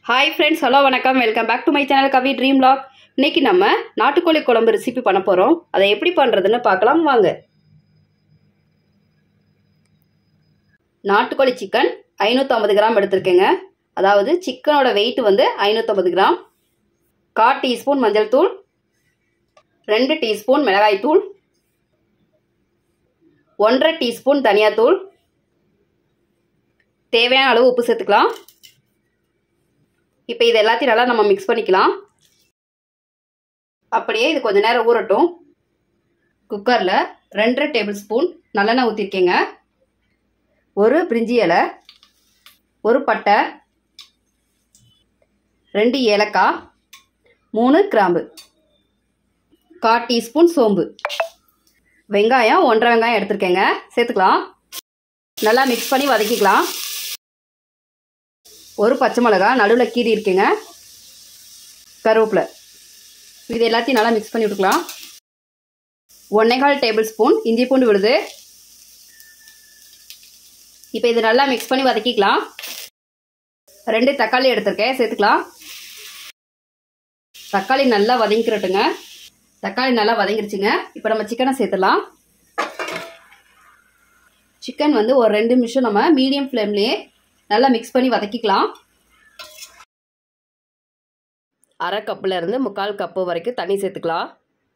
hi friends hello வணக்கம் welcome back to my channel Kavi dream log இன்னைக்கு நம்ம நாட்டுக்கோழி குழம்பு ரெசிபி பண்ண போகிறோம் அதை எப்படி பண்ணுறதுன்னு பார்க்கலாம் வாங்க நாட்டுக்கோழி சிக்கன் ஐநூற்றம்பது கிராம் எடுத்திருக்கேங்க அதாவது சிக்கனோட வெயிட் வந்து ஐநூற்றம்பது கிராம் கால் டீஸ்பூன் மஞ்சள் தூள் ரெண்டு டீஸ்பூன் மிளகாய் தூள் ஒன்றரை டீஸ்பூன் தனியாத்தூள் தேவையான அளவு உப்பு சேர்த்துக்கலாம் இப்போ இது எல்லாத்தையும் நல்லா நம்ம மிக்ஸ் பண்ணிக்கலாம் அப்படியே இது கொஞ்ச நேரம் ஊறட்டும் குக்கரில் ரெண்டரை டேபிள் ஸ்பூன் நல்லெண்ணெய் ஊற்றிருக்கேங்க ஒரு பிரிஞ்சி இலை ஒரு பட்டை ரெண்டு ஏலக்காய் மூணு கிராம்பு கால் டீஸ்பூன் சோம்பு வெங்காயம் ஒன்றரை வெங்காயம் எடுத்துருக்கேங்க சேர்த்துக்கலாம் நல்லா மிக்ஸ் பண்ணி வதக்கிக்கலாம் ஒரு பச்சை மிளகா நடுவில் கீரி இருக்குங்க கருவேப்பிலை இது எல்லாத்தையும் நல்லா மிக்ஸ் பண்ணி விட்டுக்கலாம் ஒன்னேகால் டேபிள் ஸ்பூன் இஞ்சி பூண்டு விழுது இப்போ இது நல்லா மிக்ஸ் பண்ணி வதக்கிக்கலாம் ரெண்டு தக்காளி எடுத்திருக்கேன் சேர்த்துக்கலாம் தக்காளி நல்லா வதங்கிக்கிறட்டுங்க தக்காளி நல்லா வதங்கிருச்சுங்க இப்போ நம்ம சிக்கனை சேர்த்துலாம் சிக்கன் வந்து ஒரு ரெண்டு நிமிஷம் நம்ம மீடியம் ஃப்ளேம்லேயே நல்லா மிக்ஸ் பண்ணி வதக்கிக்கலாம் அரை கப்பில் இருந்து முக்கால் கப்பு வரைக்கும் தண்ணி சேர்த்துக்கலாம்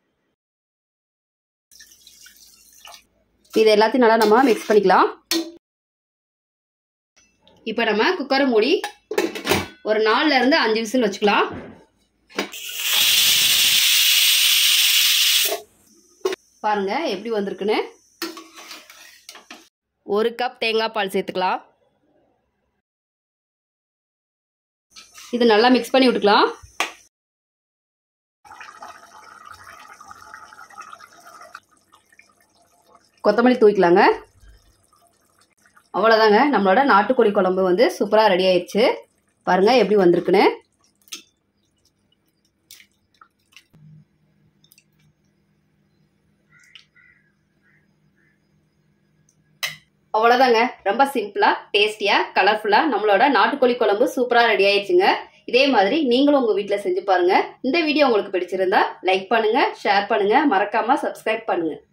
இது எல்லாத்தையும் நல்லா நம்ம மிக்ஸ் பண்ணிக்கலாம் இப்போ நம்ம குக்கரை மூடி ஒரு நாலுல இருந்து அஞ்சு விசில் வச்சுக்கலாம் பாருங்க எப்படி வந்திருக்குன்னு ஒரு கப் தேங்காய் பால் சேர்த்துக்கலாம் இது நல்லா மிக்ஸ் பண்ணி விட்டுக்கலாம் கொத்தமல்லி தூக்கிக்கலாங்க அவ்வளோதாங்க நம்மளோட நாட்டுக்கோழி குழம்பு வந்து சூப்பராக ரெடி ஆயிடுச்சு பாருங்கள் எப்படி வந்திருக்குன்னு அவ்வளோதாங்க ரொம்ப சிம்பிளாக டேஸ்டியாக கலர்ஃபுல்லாக நம்மளோட நாட்டுக்கோழி குழம்பு சூப்பராக ரெடி ஆயிடுச்சுங்க இதே மாதிரி நீங்களும் உங்கள் வீட்டில் செஞ்சு பாருங்கள் இந்த வீடியோ உங்களுக்கு பிடிச்சிருந்தா லைக் பண்ணுங்கள் ஷேர் பண்ணுங்கள் மறக்காமல் சப்ஸ்கிரைப் பண்ணுங்கள்